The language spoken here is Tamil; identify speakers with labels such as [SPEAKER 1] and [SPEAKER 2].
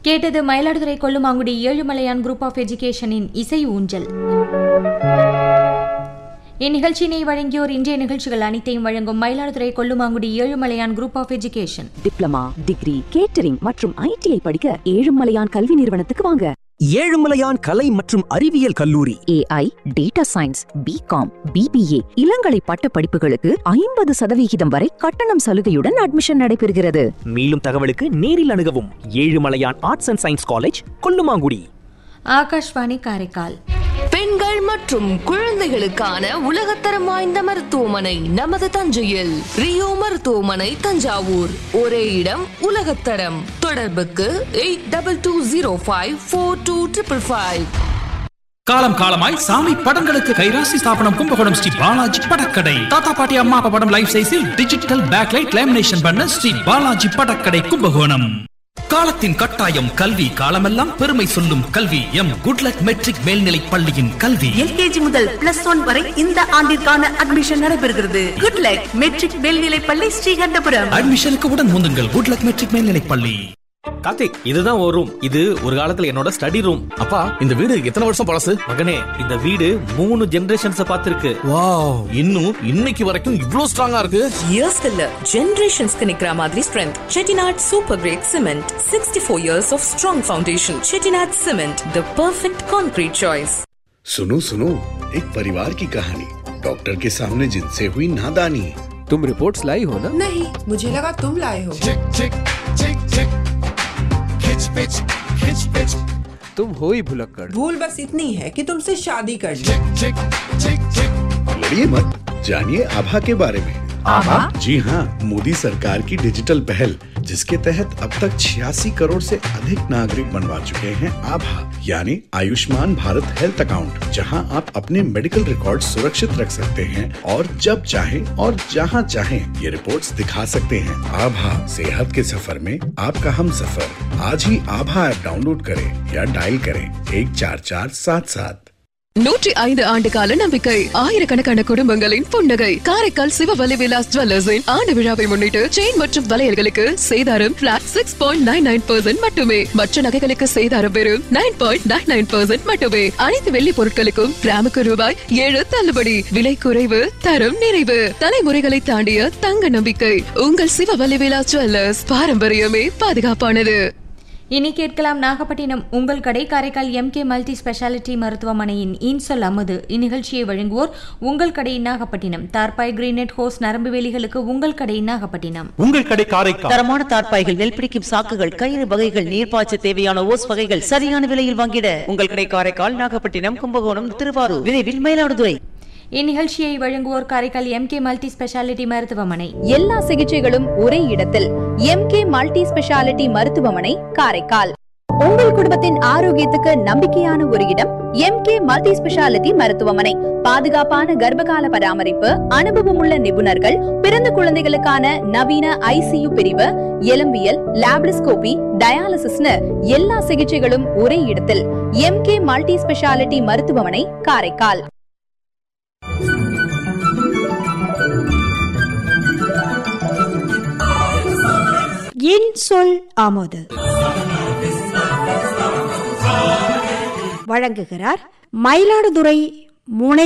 [SPEAKER 1] கேட்டது மயிலாடுதுறை கொல்லுமாங்குடி ஏழுமலையான் குரூப் ஆஃப் எஜுகேஷனின் இசை ஊஞ்சல் இந்நிகழ்ச்சியினை வழங்கியோர் இன்றைய நிகழ்ச்சிகள் அனைத்தையும் வழங்கும் Mayiladuthurai Kollumangudi Ezhumalaiyan group of education
[SPEAKER 2] diploma degree catering மற்றும் ஐடிஐ படிக்க ஏழுமலையான் கல்வி நிறுவனத்துக்கு வாங்க
[SPEAKER 3] ஏழுமலையான் கலை மற்றும் அறிவியல் கல்லூரி
[SPEAKER 2] A I data science B Com B B A இளங்கலை பட்ட படிப்புகளுக்கு ஐம்பது சதவிகிதம் வரை கட்டணம் சலுகையுடன் அட்மிஷன் நடைபெறுகிறது
[SPEAKER 3] மேலும் தகவலுக்கு நேரில் அணுகவும் Ezhumalaiyan arts and science college Kollumangudi
[SPEAKER 1] Akashvani Karaikal
[SPEAKER 4] பெண்கள் மற்றும் குழந்தைகளுக்கான உலகத்தரம் வாய்ந்த மருத்துவமனை நமது தஞ்சையில் ரியோ மருத்துவமனை தஞ்சாவூர் ஒரே இடம் உலகத்தரம் தொடர்புக்கு eight double two zero five four two triple five
[SPEAKER 5] காலம் காலமாய் சாமி படங்களுக்கு கைராசி ஸ்தாபனம் கும்பகோணம் ஸ்ரீ பாலாஜி படக்கடை தாத்தா பாட்டி அம்மா அப்பா படம் லைஃப் சைஸில் டிஜிட்டல் பேக்லைட் லேமினேஷன் பண்ண ஸ்ரீ பாலாஜி படக்கடை கும்பகோணம் காலத்தின் கட்டாயம் கல்வி காலமெல்லாம் பெருமை சொல்லும் கல்வி எம் குட்லக் மெட்ரிக் மேல்நிலை பள்ளியின் கல்வி
[SPEAKER 6] எல்கேஜி முதல் பிளஸ் ஒன் வரை இந்த ஆண்டிற்கான அட்மிஷன் நடைபெறுகிறது குட் லக் மெட்ரிக் மேல்நிலைப்பள்ளி ஸ்ரீகண்டபுரம்
[SPEAKER 5] அட்மிஷனுக்கு உடன் முந்துங்கள் குட்லக் மெட்ரிக் மேல்நிலை பள்ளி
[SPEAKER 7] கார்த்திக் இதுதான் ஒரு ரூம் இது ஒரு காலத்துல என்னோட ஸ்டடி ரூம்
[SPEAKER 8] அப்பா இந்த வீடு எத்தனை வருஷம் பழசு
[SPEAKER 7] மகனே இந்த வீடு மூணு ஜெனரேஷன்ஸ் பார்த்திருக்கு
[SPEAKER 8] வாவ் இன்னும் இன்னைக்கு வரைக்கும் இவ்ளோ ஸ்ட்ராங்கா இருக்கு
[SPEAKER 9] இயர்ஸ் இல்ல ஜெனரேஷன்ஸ்க்கு நிக்கிற மாதிரி strength Chettinad super grade cement sixty four years of strong foundation Chettinad cement the perfect concrete choice
[SPEAKER 10] सुनो सुनो एक परिवार की कहानी डॉक्टर के सामने जिनसे हुई नादानी
[SPEAKER 11] तुम रिपोर्ट्स लाई हो ना
[SPEAKER 12] नहीं मुझे लगा तुम लाए हो
[SPEAKER 11] तुम हो ही भुलक्कड़
[SPEAKER 12] भूल बस इतनी है कि तुमसे शादी कर ली
[SPEAKER 10] लड़िए मत जानिए आभा के बारे में
[SPEAKER 12] आभा?
[SPEAKER 10] जी हाँ मोदी सरकार की डिजिटल पहल जिसके तहत अब तक छियासी करोड़ से अधिक नागरिक बनवा चुके हैं आभा यानी आयुष्मान भारत हेल्थ अकाउंट जहां आप अपने मेडिकल रिकॉर्ड सुरक्षित रख सकते हैं और जब चाहें और जहां चाहें ये रिपोर्ट्स दिखा सकते हैं आभा सेहत के सफर में आपका हम सफर आज ही आभा ऐप डाउनलोड करें या डायल करें एक चार चार सात सात
[SPEAKER 4] நூற்றி ஐந்து ஆண்டு கால நம்பிக்கை ஆயிரக்கணக்கான குடும்பங்களின் புன்னகை காரைக்கால் சிவவலி விலாஸ் ஜுவல்லர்ஸின் ஆண்டு விழாவை முன்னிட்டு செயின் மற்றும் வளையல்களுக்கு சேதாரம் flat six point nine nine percent மட்டுமே மற்ற நகைகளுக்கு சேதாரம் வெறும் nine point nine nine percent மட்டுமே அனைத்து வெள்ளி பொருட்களுக்கும் கிராமுக்கு ரூபாய் ஏழு தள்ளுபடி விலை குறைவு தரம் நிறைவு தலைமுறைகளை தாண்டிய தங்க நம்பிக்கை உங்கள் சிவவலி விலாஸ் ஜுவல்லர்ஸ் பாரம்பரியமே பாதுகாப்பானது
[SPEAKER 1] இனி கேட்கலாம் நாகப்பட்டினம் உங்கள் கடை காரைக்கால் எம்கே மல்டி ஸ்பெஷாலிட்டி மருத்துவமனையின் இன்சொல் அமுது இந்நிகழ்ச்சியை வழங்குவோர் உங்கள் கடை நாகப்பட்டினம் தார்பாய் கிரீனெட் ஹோஸ் நரம்பு வேலிகளுக்கு உங்கள் கடை நாகப்பட்டினம்
[SPEAKER 13] உங்கள் கடை காரைக்கால்
[SPEAKER 14] தரமான தார்ப்பாய்கள் நெல் பிடிக்கும் சாக்குகள் கயிறு வகைகள் நீர்ப்பாய்ச்ச தேவையான ஓஸ் வகைகள் சரியான விலையில் வாங்கிட உங்கள் கடை காரைக்கால் நாகப்பட்டினம் கும்பகோணம் திருவாரூர் விரைவில் மயிலாடுதுறை
[SPEAKER 1] இந்நிகழ்ச்சியை வழங்குவோர் காரைக்கால் எம்கே மல்டி ஸ்பெஷாலிட்டி மருத்துவமனை
[SPEAKER 15] எல்லா சிகிச்சைகளும் ஒரே இடத்தில் எம்கே மல்டி ஸ்பெஷாலிட்டி மருத்துவமனை காரைக்கால் உங்கள் குடும்பத்தின் ஆரோக்கியத்துக்கு நம்பிக்கையான ஒரு இடம் எம்கே மல்டி ஸ்பெஷாலிட்டி மருத்துவமனை பாதுகாப்பான கர்ப்பகால பராமரிப்பு அனுபவமுள்ள நிபுணர்கள் பிறந்த குழந்தைகளுக்கான நவீன ஐசியு பிரிவு எலும்பியல் லாப்ரிஸ்கோபி டயாலிசிஸ்னு எல்லா சிகிச்சைகளும் ஒரே இடத்தில் எம்கே மல்டி ஸ்பெஷாலிட்டி மருத்துவமனை காரைக்கால்
[SPEAKER 16] என் சொல் ஆமோது வழங்குகிறார் மயிலாடுதுறை முனை